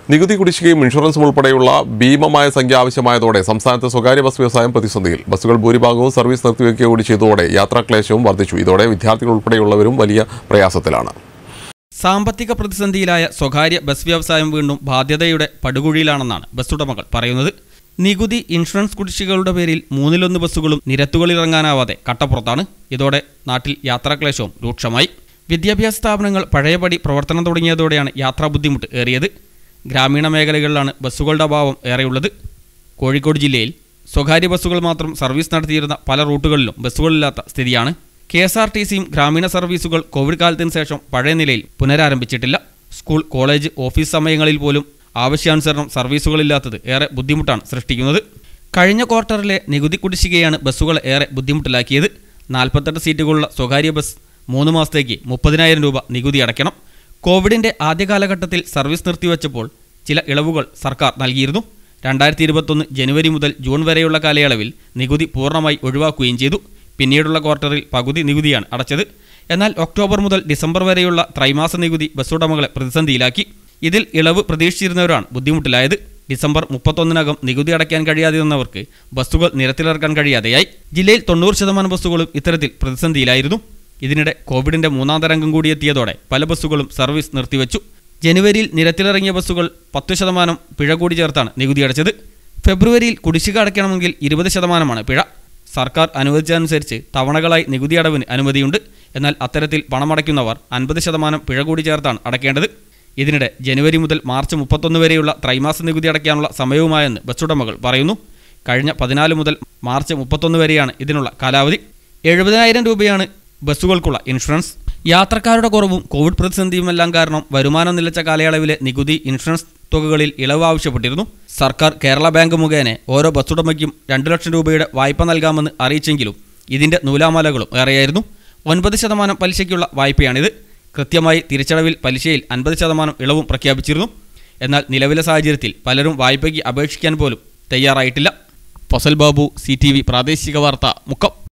നികുതി കുടിശ്ശികയും ഇൻഷുറൻസും ഉൾപ്പെടെയുള്ള ഭീമമായ സംഖ്യ ആവശ്യമായതോടെ സംസ്ഥാനത്തെ സ്വകാര്യ ബസ് വ്യവസായം പ്രതിസന്ധിയിൽ ബസ്സുകൾ ഭൂരിഭാഗവും സർവീസ് നിർത്തിവെക്കുക കൂടി ചെയ്തതോടെ യാത്രാക്ലേശവും വർദ്ധിച്ചു ഇതോടെ വിദ്യാർത്ഥികൾ ഉൾപ്പെടെയുള്ളവരും വലിയ പ്രയാസത്തിലാണ് സാമ്പത്തിക പ്രതിസന്ധിയിലായ സ്വകാര്യ ബസ് വ്യവസായം വീണ്ടും ബാധ്യതയുടെ പടുകുഴിയിലാണെന്നാണ് ബസ് ഉടമകൾ പറയുന്നത് നികുതി ഇൻഷുറൻസ് കുടിശ്ശികകളുടെ പേരിൽ മൂന്നിലൊന്ന് ബസ്സുകളും നിരത്തുകളിലിറങ്ങാനാവാതെ കട്ടപ്പുറത്താണ് ഇതോടെ നാട്ടിൽ യാത്രാക്ലേശവും രൂക്ഷമായി വിദ്യാഭ്യാസ സ്ഥാപനങ്ങൾ പഴയപടി പ്രവർത്തനം തുടങ്ങിയതോടെയാണ് യാത്രാ ബുദ്ധിമുട്ട് ഏറിയത് ഗ്രാമീണ മേഖലകളിലാണ് ബസ്സുകളുടെ അഭാവം ഏറെയുള്ളത് കോഴിക്കോട് ജില്ലയിൽ സ്വകാര്യ ബസ്സുകൾ മാത്രം സർവീസ് നടത്തിയിരുന്ന പല റൂട്ടുകളിലും ബസ്സുകളില്ലാത്ത സ്ഥിതിയാണ് കെ എസ് ആർ ടി സിയും ഗ്രാമീണ സർവീസുകൾ കോവിഡ് കാലത്തിന് ശേഷം പഴയ നിലയിൽ പുനരാരംഭിച്ചിട്ടില്ല സ്കൂൾ കോളേജ് ഓഫീസ് സമയങ്ങളിൽ പോലും ആവശ്യാനുസരണം സർവീസുകളില്ലാത്തത് ഏറെ ബുദ്ധിമുട്ടാണ് സൃഷ്ടിക്കുന്നത് കഴിഞ്ഞ ക്വാർട്ടറിലെ നികുതി കുടിശ്ശികയാണ് ബസ്സുകൾ ഏറെ ബുദ്ധിമുട്ടിലാക്കിയത് നാൽപ്പത്തെട്ട് സീറ്റുകളുള്ള സ്വകാര്യ ബസ് മൂന്ന് മാസത്തേക്ക് മുപ്പതിനായിരം രൂപ നികുതി അടയ്ക്കണം കോവിഡിന്റെ ആദ്യ കാലഘട്ടത്തിൽ സർവീസ് നിർത്തിവെച്ചപ്പോൾ ചില ഇളവുകൾ സർക്കാർ നൽകിയിരുന്നു രണ്ടായിരത്തി ഇരുപത്തൊന്ന് ജനുവരി മുതൽ ജൂൺ വരെയുള്ള കാലയളവിൽ നികുതി പൂർണ്ണമായി ഒഴിവാക്കുകയും ചെയ്തു പിന്നീടുള്ള ക്വാർട്ടറിൽ പകുതി നികുതിയാണ് അടച്ചത് എന്നാൽ ഒക്ടോബർ മുതൽ ഡിസംബർ വരെയുള്ള ത്രൈമാസ നികുതി ബസ്സുടമകളെ പ്രതിസന്ധിയിലാക്കി ഇതിൽ ഇളവ് പ്രതീക്ഷിച്ചിരുന്നവരാണ് ബുദ്ധിമുട്ടിലായത് ഡിസംബർ മുപ്പത്തൊന്നിനകം നികുതി അടയ്ക്കാൻ കഴിയാതെ നിന്നവർക്ക് ബസ്സുകൾ നിരത്തിലിറക്കാൻ കഴിയാതെയായി ജില്ലയിൽ തൊണ്ണൂറ് ശതമാനം ബസ്സുകളും ഇത്തരത്തിൽ പ്രതിസന്ധിയിലായിരുന്നു ഇതിനിടെ കോവിഡിന്റെ മൂന്നാം തരംഗം കൂടി എത്തിയതോടെ പല ബസ്സുകളും സർവീസ് നിർത്തിവെച്ചു ജനുവരിയിൽ നിരത്തിലിറങ്ങിയ ബസ്സുകൾ പത്ത് ശതമാനം പിഴ കൂടി ചേർത്താണ് നികുതി അടച്ചത് ഫെബ്രുവരിയിൽ കുടിശ്ശിക അടയ്ക്കണമെങ്കിൽ ഇരുപത് ശതമാനമാണ് പിഴ സർക്കാർ അനുവദിച്ചതനുസരിച്ച് തവണകളായി നികുതി അടവിന് അനുമതിയുണ്ട് എന്നാൽ അത്തരത്തിൽ പണമടയ്ക്കുന്നവർ അൻപത് ശതമാനം പിഴ കൂടി ചേർത്താണ് അടയ്ക്കേണ്ടത് ഇതിനിടെ ജനുവരി മുതൽ മാർച്ച് മുപ്പത്തൊന്ന് വരെയുള്ള ത്രൈമാസ നികുതി അടയ്ക്കാനുള്ള സമയവുമായെന്ന് ബസ് ഉടമകൾ പറയുന്നു കഴിഞ്ഞ പതിനാല് മുതൽ മാർച്ച് മുപ്പത്തൊന്ന് വരെയാണ് ഇതിനുള്ള കാലാവധി എഴുപതിനായിരം രൂപയാണ് ബസ്സുകൾക്കുള്ള ഇൻഷുറൻസ് യാത്രക്കാരുടെ കുറവും കോവിഡ് പ്രതിസന്ധിയുമെല്ലാം കാരണം വരുമാനം നിലച്ച കാലയളവിലെ നികുതി ഇൻഷുറൻസ് തുകകളിൽ ഇളവ് ആവശ്യപ്പെട്ടിരുന്നു സർക്കാർ കേരള ബാങ്ക് മുഖേന ഓരോ ബസ്സുടമയ്ക്കും രണ്ട് ലക്ഷം രൂപയുടെ വായ്പ നൽകാമെന്ന് അറിയിച്ചെങ്കിലും ഇതിന്റെ നൂലാമാലകളും ഏറെയായിരുന്നു ഒൻപത് ശതമാനം പലിശയ്ക്കുള്ള വായ്പയാണിത് കൃത്യമായി തിരിച്ചടവിൽ പലിശയിൽ അൻപത് ശതമാനം ഇളവും പ്രഖ്യാപിച്ചിരുന്നു എന്നാൽ നിലവിലെ സാഹചര്യത്തിൽ പലരും വായ്പയ്ക്ക് അപേക്ഷിക്കാൻ പോലും തയ്യാറായിട്ടില്ല ഫസൽ ബാബു സി പ്രാദേശിക വാർത്ത മുക്കം